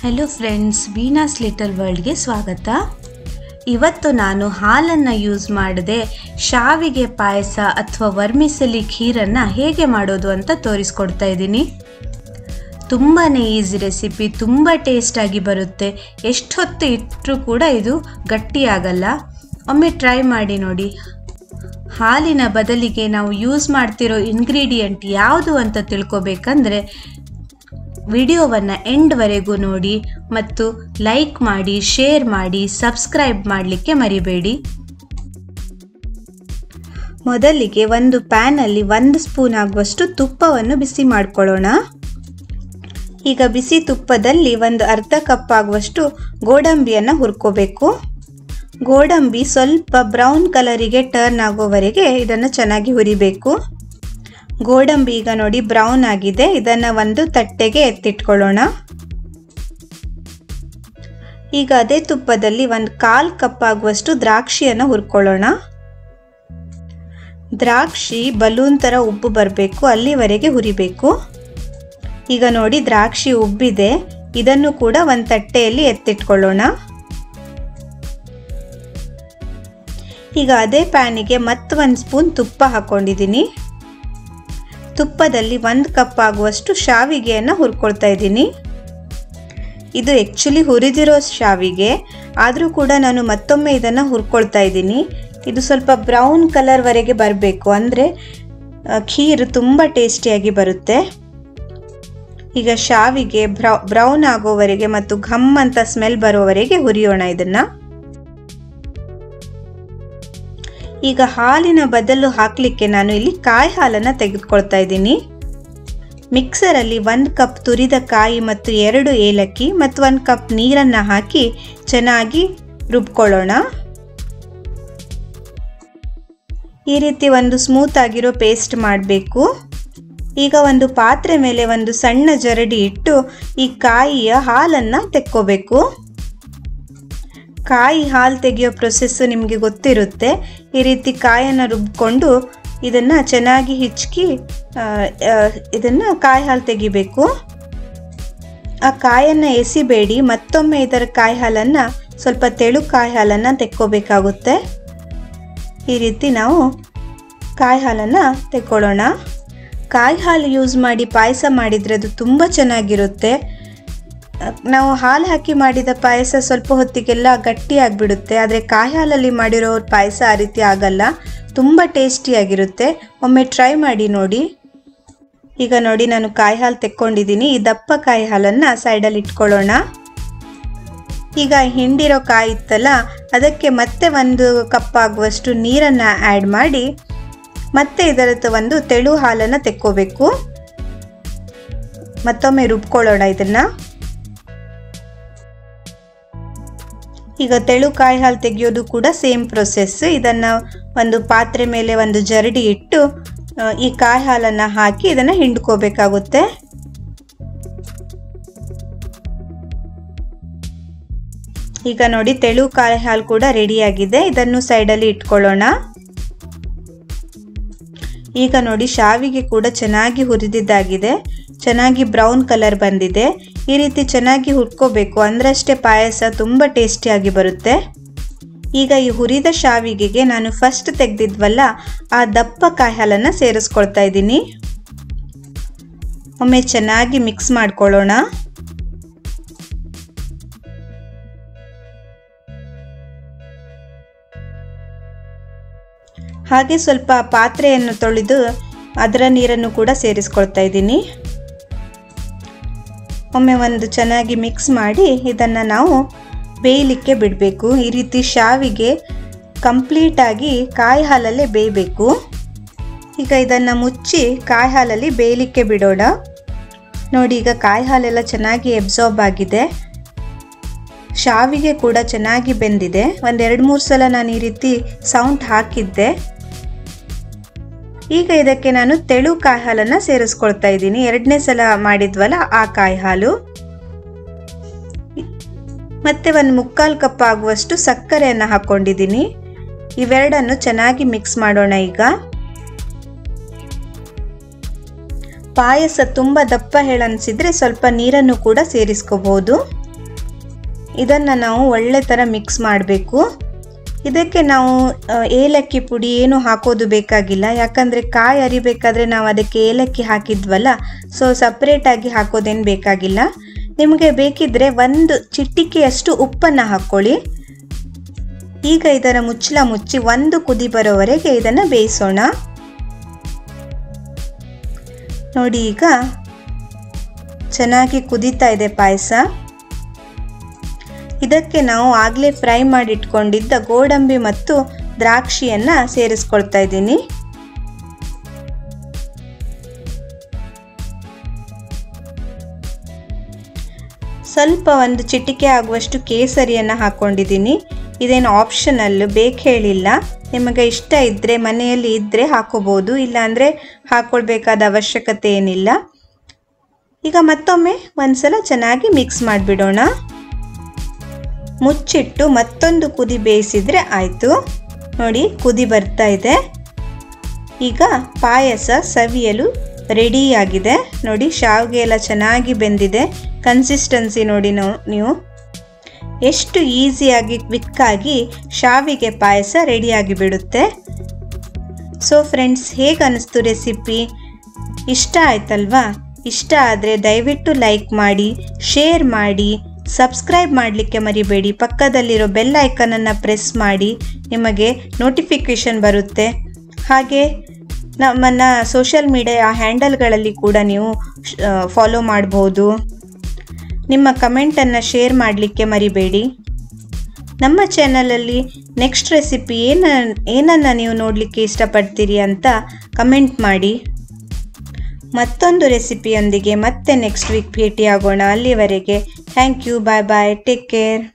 hello friends Veena's little ವರ್ಲ್ಡ್ಗೆ ಸ್ವಾಗತ ಇವತ್ತು ನಾನು ಹಾಲನ್ನು ಯೂಸ್ ಮಾಡದೆ ಶಾವಿಗೆ ಪಾಯಸ ಅಥವಾ ವರ್ಮಿಸಲಿ ಖೀರನ್ನು ಹೇಗೆ ಮಾಡೋದು ಅಂತ ತೋರಿಸ್ಕೊಡ್ತಾ ಇದ್ದೀನಿ ತುಂಬಾ ಈಸಿ ರೆಸಿಪಿ ತುಂಬ ಟೇಸ್ಟಾಗಿ ಬರುತ್ತೆ ಎಷ್ಟೊತ್ತು ಇಟ್ಟರೂ ಕೂಡ ಇದು ಗಟ್ಟಿಯಾಗಲ್ಲ ಒಮ್ಮೆ ಟ್ರೈ ಮಾಡಿ ನೋಡಿ ಹಾಲಿನ ಬದಲಿಗೆ ನಾವು ಯೂಸ್ ಮಾಡ್ತಿರೋ ಇಂಗ್ರೀಡಿಯೆಂಟ್ ಯಾವುದು ಅಂತ ತಿಳ್ಕೊಬೇಕಂದ್ರೆ ವಿಡಿಯೋವನ್ನು ಎಂಡ್ವರೆಗೂ ನೋಡಿ ಮತ್ತು ಲೈಕ್ ಮಾಡಿ ಶೇರ್ ಮಾಡಿ ಸಬ್ಸ್ಕ್ರೈಬ್ ಮಾಡಲಿಕ್ಕೆ ಮರಿಬೇಡಿ ಮೊದಲಿಗೆ ಒಂದು ಪ್ಯಾನಲ್ಲಿ ಒಂದು ಸ್ಪೂನ್ ಆಗುವಷ್ಟು ತುಪ್ಪವನ್ನು ಬಿಸಿ ಮಾಡ್ಕೊಳ್ಳೋಣ ಈಗ ಬಿಸಿ ತುಪ್ಪದಲ್ಲಿ ಒಂದು ಅರ್ಧ ಕಪ್ ಆಗುವಷ್ಟು ಗೋಡಂಬಿಯನ್ನು ಹುರ್ಕೋಬೇಕು ಗೋಡಂಬಿ ಸ್ವಲ್ಪ ಬ್ರೌನ್ ಕಲರಿಗೆ ಟರ್ನ್ ಆಗೋವರೆಗೆ ಇದನ್ನು ಚೆನ್ನಾಗಿ ಹುರಿಬೇಕು ಗೋಡಂಬಿ ಈಗ ನೋಡಿ ಬ್ರೌನ್ ಆಗಿದೆ ಇದನ್ನು ಒಂದು ತಟ್ಟೆಗೆ ಎತ್ತಿಟ್ಕೊಳ್ಳೋಣ ಈಗ ಅದೇ ತುಪ್ಪದಲ್ಲಿ ಒಂದು ಕಾಲ್ ಕಪ್ ಆಗುವಷ್ಟು ದ್ರಾಕ್ಷಿಯನ್ನು ಹುರ್ಕೊಳ್ಳೋಣ ದ್ರಾಕ್ಷಿ ಬಲೂನ್ ಥರ ಉಬ್ಬು ಬರಬೇಕು ಅಲ್ಲಿವರೆಗೆ ಹುರಿಬೇಕು ಈಗ ನೋಡಿ ದ್ರಾಕ್ಷಿ ಉಬ್ಬಿದೆ ಇದನ್ನು ಕೂಡ ಒಂದು ತಟ್ಟೆಯಲ್ಲಿ ಎತ್ತಿಟ್ಕೊಳ್ಳೋಣ ಈಗ ಅದೇ ಪ್ಯಾನಿಗೆ ಮತ್ತೆ ಒಂದು ಸ್ಪೂನ್ ತುಪ್ಪ ಹಾಕ್ಕೊಂಡಿದ್ದೀನಿ ತುಪ್ಪದಲ್ಲಿ ಒಂದು ಕಪ್ ಆಗುವಷ್ಟು ಶಾವಿಗೆಯನ್ನು ಹುರ್ಕೊಳ್ತಾ ಇದ್ದೀನಿ ಇದು ಆ್ಯಕ್ಚುಲಿ ಹುರಿದಿರೋ ಶಾವಿಗೆ ಆದರೂ ಕೂಡ ನಾನು ಮತ್ತೊಮ್ಮೆ ಇದನ್ನು ಹುರ್ಕೊಳ್ತಾ ಇದ್ದೀನಿ ಇದು ಸ್ವಲ್ಪ ಬ್ರೌನ್ ಕಲರ್ವರೆಗೆ ಬರಬೇಕು ಅಂದರೆ ಖೀರ್ ತುಂಬ ಟೇಸ್ಟಿಯಾಗಿ ಬರುತ್ತೆ ಈಗ ಶಾವಿಗೆ ಬ್ರೌ ಬ್ರೌನ್ ಆಗೋವರೆಗೆ ಮತ್ತು ಘಮ್ ಅಂತ ಸ್ಮೆಲ್ ಬರೋವರೆಗೆ ಹುರಿಯೋಣ ಇದನ್ನು ಈಗ ಹಾಲಿನ ಬದಲು ಹಾಕಲಿಕ್ಕೆ ನಾನು ಇಲ್ಲಿ ಕಾಯಿ ಹಾಲನ್ನು ತೆಗೆದುಕೊಳ್ತಾ ಇದ್ದೀನಿ ಮಿಕ್ಸರಲ್ಲಿ ಒಂದು ಕಪ್ ತುರಿದ ಕಾಯಿ ಮತ್ತು ಎರಡು ಏಲಕ್ಕಿ ಮತ್ತು ಒಂದು ಕಪ್ ನೀರನ್ನು ಹಾಕಿ ಚೆನ್ನಾಗಿ ರುಬ್ಕೊಳ್ಳೋಣ ಈ ರೀತಿ ಒಂದು ಸ್ಮೂತ್ ಆಗಿರೋ ಪೇಸ್ಟ್ ಮಾಡಬೇಕು ಈಗ ಒಂದು ಪಾತ್ರೆ ಮೇಲೆ ಒಂದು ಸಣ್ಣ ಜರಡಿ ಇಟ್ಟು ಈ ಕಾಯಿಯ ಹಾಲನ್ನು ತೆಕ್ಕೋಬೇಕು ಕಾಯಿ ಹಾಲು ತೆಗೆಯೋ ಪ್ರೊಸೆಸ್ಸು ನಿಮಗೆ ಗೊತ್ತಿರುತ್ತೆ ಈ ರೀತಿ ಕಾಯನ್ನು ರುಬ್ಕೊಂಡು ಇದನ್ನು ಚೆನ್ನಾಗಿ ಹಿಚ್ಕಿ ಇದನ್ನು ಕಾಯಿ ಹಾಲು ತೆಗಿಬೇಕು ಆ ಕಾಯನ್ನು ಎಸಿಬೇಡಿ ಮತ್ತೊಮ್ಮೆ ಇದರ ಕಾಯಿ ಹಾಲನ್ನು ಸ್ವಲ್ಪ ತೆಳು ಕಾಯಿ ಹಾಲನ್ನು ತೆಕ್ಕೋಬೇಕಾಗುತ್ತೆ ಈ ರೀತಿ ನಾವು ಕಾಯಿ ಹಾಲನ್ನು ತೆಕ್ಕೊಳ್ಳೋಣ ಕಾಯಿ ಹಾಲು ಯೂಸ್ ಮಾಡಿ ಪಾಯಸ ಮಾಡಿದರೆ ಅದು ತುಂಬ ಚೆನ್ನಾಗಿರುತ್ತೆ ನಾವು ಹಾಲು ಹಾಕಿ ಮಾಡಿದ ಪಾಯಸ ಸ್ವಲ್ಪ ಹೊತ್ತಿಗೆಲ್ಲ ಗಟ್ಟಿಯಾಗಿಬಿಡುತ್ತೆ ಆದರೆ ಕಾಯಿ ಹಾಲಲ್ಲಿ ಮಾಡಿರೋ ಪಾಯಸ ಆ ರೀತಿ ಆಗಲ್ಲ ತುಂಬ ಟೇಸ್ಟಿಯಾಗಿರುತ್ತೆ ಒಮ್ಮೆ ಟ್ರೈ ಮಾಡಿ ನೋಡಿ ಈಗ ನೋಡಿ ನಾನು ಕಾಯಿ ಹಾಲು ತೆಕ್ಕೊಂಡಿದ್ದೀನಿ ಈ ದಪ್ಪ ಕಾಯಿ ಹಾಲನ್ನು ಸೈಡಲ್ಲಿ ಇಟ್ಕೊಳ್ಳೋಣ ಈಗ ಹಿಂಡಿರೋ ಕಾಯಿ ಇತ್ತಲ್ಲ ಅದಕ್ಕೆ ಮತ್ತೆ ಒಂದು ಕಪ್ ಆಗುವಷ್ಟು ನೀರನ್ನು ಆ್ಯಡ್ ಮಾಡಿ ಮತ್ತೆ ಇದರದ್ದು ಒಂದು ತೆಳು ಹಾಲನ್ನು ತೆಕ್ಕೋಬೇಕು ಮತ್ತೊಮ್ಮೆ ರುಬ್ಕೊಳ್ಳೋಣ ಇದನ್ನು ಈಗ ತೆಳು ಕಾಯಿ ಹಾಲು ತೆಗೆಯೋದು ಕೂಡ ಸೇಮ್ ಪ್ರೊಸೆಸ್ ಇದನ್ನು ಒಂದು ಪಾತ್ರೆ ಮೇಲೆ ಒಂದು ಜರಡಿ ಇಟ್ಟು ಈ ಕಾಯಿ ಹಾಲನ್ನು ಹಾಕಿ ಇದನ್ನು ಹಿಂಡ್ಕೋಬೇಕಾಗುತ್ತೆ ಈಗ ನೋಡಿ ತೆಳು ಕಾಯಿ ಹಾಲು ಕೂಡ ರೆಡಿಯಾಗಿದೆ ಇದನ್ನು ಸೈಡಲ್ಲಿ ಇಟ್ಕೊಳ್ಳೋಣ ಈಗ ನೋಡಿ ಶಾವಿಗೆ ಕೂಡ ಚೆನ್ನಾಗಿ ಹುರಿದಿದ್ದಾಗಿದೆ ಚೆನ್ನಾಗಿ ಬ್ರೌನ್ ಕಲರ್ ಬಂದಿದೆ ಈ ರೀತಿ ಚೆನ್ನಾಗಿ ಹುರ್ಕೋಬೇಕು ಅಂದ್ರಷ್ಟೇ ಪಾಯಸ ತುಂಬ ಟೇಸ್ಟಿಯಾಗಿ ಬರುತ್ತೆ ಈಗ ಈ ಹುರಿದ ಶಾವಿಗೆಗೆ ನಾನು ಫಸ್ಟ್ ತೆಗೆದಿದ್ವಲ್ಲ ಆ ದಪ್ಪ ಕಾಯಿ ಹಾಲನ್ನು ಸೇರಿಸ್ಕೊಳ್ತಾ ಇದ್ದೀನಿ ಒಮ್ಮೆ ಚೆನ್ನಾಗಿ ಮಿಕ್ಸ್ ಮಾಡ್ಕೊಳ್ಳೋಣ ಹಾಗೆ ಸ್ವಲ್ಪ ಪಾತ್ರೆಯನ್ನು ತೊಳೆದು ಅದರ ನೀರನ್ನು ಕೂಡ ಸೇರಿಸ್ಕೊಳ್ತಾ ಇದ್ದೀನಿ ಒಮ್ಮೆ ಒಂದು ಚೆನ್ನಾಗಿ ಮಿಕ್ಸ್ ಮಾಡಿ ಇದನ್ನು ನಾವು ಬೇಯಲಿಕ್ಕೆ ಬಿಡಬೇಕು ಈ ರೀತಿ ಶಾವಿಗೆ ಕಂಪ್ಲೀಟಾಗಿ ಕಾಯಿ ಹಾಲಲ್ಲೇ ಬೇಯಬೇಕು ಈಗ ಇದನ್ನು ಮುಚ್ಚಿ ಕಾಯಿ ಹಾಲಲ್ಲಿ ಬೇಯಲಿಕ್ಕೆ ಬಿಡೋಣ ನೋಡಿ ಈಗ ಕಾಯಿ ಹಾಲೆಲ್ಲ ಚೆನ್ನಾಗಿ ಎಬ್ಸಾರ್ಬ್ ಆಗಿದೆ ಶಾವಿಗೆ ಕೂಡ ಚೆನ್ನಾಗಿ ಬೆಂದಿದೆ ಒಂದು ಎರಡು ಮೂರು ಸಲ ನಾನು ಈ ರೀತಿ ಸೌಂಡ್ ಹಾಕಿದ್ದೆ ಈಗ ಇದಕ್ಕೆ ನಾನು ತೆಳು ಕಾಯಿ ಹಾಲನ್ನು ಸೇರಿಸ್ಕೊಳ್ತಾ ಇದ್ದೀನಿ ಎರಡನೇ ಸಲ ಮಾಡಿದ್ವಲ್ಲ ಆ ಕಾಯಿ ಹಾಲು ಮತ್ತೆ ಒಂದು ಮುಕ್ಕಾಲು ಕಪ್ ಆಗುವಷ್ಟು ಸಕ್ಕರೆಯನ್ನು ಹಾಕ್ಕೊಂಡಿದ್ದೀನಿ ಇವೆರಡನ್ನು ಚೆನ್ನಾಗಿ ಮಿಕ್ಸ್ ಮಾಡೋಣ ಈಗ ಪಾಯಸ ತುಂಬ ದಪ್ಪ ಹೇಳನ್ಸಿದ್ರೆ ಸ್ವಲ್ಪ ನೀರನ್ನು ಕೂಡ ಸೇರಿಸ್ಕೋಬಹುದು ಇದನ್ನು ನಾವು ಒಳ್ಳೆ ಥರ ಮಿಕ್ಸ್ ಮಾಡಬೇಕು ಇದಕ್ಕೆ ನಾವು ಆ, ಏಲಕ್ಕಿ ಪುಡಿ ಏನು ಹಾಕೋದು ಬೇಕಾಗಿಲ್ಲ ಯಾಕಂದರೆ ಕಾಯಿ ಅರಿಬೇಕಾದ್ರೆ ನಾವು ಅದಕ್ಕೆ ಏಲಕ್ಕಿ ಹಾಕಿದ್ವಲ್ಲ ಸೊ ಸಪ್ರೇಟಾಗಿ ಹಾಕೋದೇನು ಬೇಕಾಗಿಲ್ಲ ನಿಮಗೆ ಬೇಕಿದ್ದರೆ ಒಂದು ಚಿಟಿಕೆಯಷ್ಟು ಉಪ್ಪನ್ನು ಹಾಕ್ಕೊಳ್ಳಿ ಈಗ ಇದರ ಮುಚ್ಚಳ ಮುಚ್ಚಿ ಒಂದು ಕುದಿ ಬರೋವರೆಗೆ ಇದನ್ನು ಬೇಯಿಸೋಣ ನೋಡಿ ಈಗ ಚೆನ್ನಾಗಿ ಕುದೀತಾ ಇದೆ ಪಾಯಸ ಇದಕ್ಕೆ ನಾವು ಆಗಲೇ ಫ್ರೈ ಮಾಡಿಟ್ಕೊಂಡಿದ್ದ ಗೋಡಂಬಿ ಮತ್ತು ದ್ರಾಕ್ಷಿಯನ್ನು ಸೇರಿಸ್ಕೊಳ್ತಾ ಇದ್ದೀನಿ ಸ್ವಲ್ಪ ಒಂದು ಚಿಟಿಕೆ ಆಗುವಷ್ಟು ಕೇಸರಿಯನ್ನು ಹಾಕ್ಕೊಂಡಿದ್ದೀನಿ ಇದೇನು ಆಪ್ಷನಲ್ ಬೇಕು ಹೇಳಿಲ್ಲ ನಿಮಗೆ ಇಷ್ಟ ಇದ್ದರೆ ಮನೆಯಲ್ಲಿ ಇದ್ದರೆ ಹಾಕೋಬೋದು ಇಲ್ಲಾಂದರೆ ಹಾಕ್ಕೊಳ್ಬೇಕಾದ ಅವಶ್ಯಕತೆ ಏನಿಲ್ಲ ಈಗ ಮತ್ತೊಮ್ಮೆ ಒಂದ್ಸಲ ಚೆನ್ನಾಗಿ ಮಿಕ್ಸ್ ಮಾಡಿಬಿಡೋಣ ಮುಚ್ಚಿಟ್ಟು ಮತ್ತೊಂದು ಕುದಿ ಬೇಯಿಸಿದರೆ ಆಯಿತು ನೋಡಿ ಕುದಿ ಬರ್ತಾ ಇದೆ ಈಗ ಪಾಯಸ ಸವಿಯಲು ರೆಡಿಯಾಗಿದೆ ನೋಡಿ ಶಾವಿಗೆ ಎಲ್ಲ ಚೆನ್ನಾಗಿ ಬೆಂದಿದೆ ಕನ್ಸಿಸ್ಟೆನ್ಸಿ ನೋಡಿ ನಾವು ನೀವು ಎಷ್ಟು ಈಸಿಯಾಗಿ ಕ್ವಿಕ್ಕಾಗಿ ಶಾವಿಗೆ ಪಾಯಸ ರೆಡಿಯಾಗಿ ಬಿಡುತ್ತೆ ಸೊ ಫ್ರೆಂಡ್ಸ್ ಹೇಗೆ ಅನ್ನಿಸ್ತು ರೆಸಿಪಿ ಇಷ್ಟ ಆಯ್ತಲ್ವಾ ಇಷ್ಟ ಆದರೆ ದಯವಿಟ್ಟು ಲೈಕ್ ಮಾಡಿ ಶೇರ್ ಮಾಡಿ ಸಬ್ಸ್ಕ್ರೈಬ್ ಮಾಡಲಿಕ್ಕೆ ಮರಿಬೇಡಿ ಪಕ್ಕದಲ್ಲಿರೋ ಬೆಲ್ ಐಕನನ್ನು ಪ್ರೆಸ್ ಮಾಡಿ ನಿಮಗೆ ನೋಟಿಫಿಕೇಷನ್ ಬರುತ್ತೆ ಹಾಗೆ ನಮ್ಮನ್ನು ಸೋಷಿಯಲ್ ಮೀಡಿಯಾ ಹ್ಯಾಂಡಲ್ಗಳಲ್ಲಿ ಕೂಡ ನೀವು ಫಾಲೋ ಮಾಡ್ಬೋದು ನಿಮ್ಮ ಕಮೆಂಟನ್ನು ಶೇರ್ ಮಾಡಲಿಕ್ಕೆ ಮರಿಬೇಡಿ ನಮ್ಮ ಚಾನಲಲ್ಲಿ ನೆಕ್ಸ್ಟ್ ರೆಸಿಪಿ ಏನ ಏನನ್ನು ನೀವು ನೋಡಲಿಕ್ಕೆ ಇಷ್ಟಪಡ್ತೀರಿ ಅಂತ ಕಮೆಂಟ್ ಮಾಡಿ ಮತ್ತೊಂದು ರೆಸಿಪಿಯೊಂದಿಗೆ ಮತ್ತೆ ನೆಕ್ಸ್ಟ್ ವೀಕ್ ಭೇಟಿಯಾಗೋಣ ಅಲ್ಲಿವರೆಗೆ thank you bye bye take care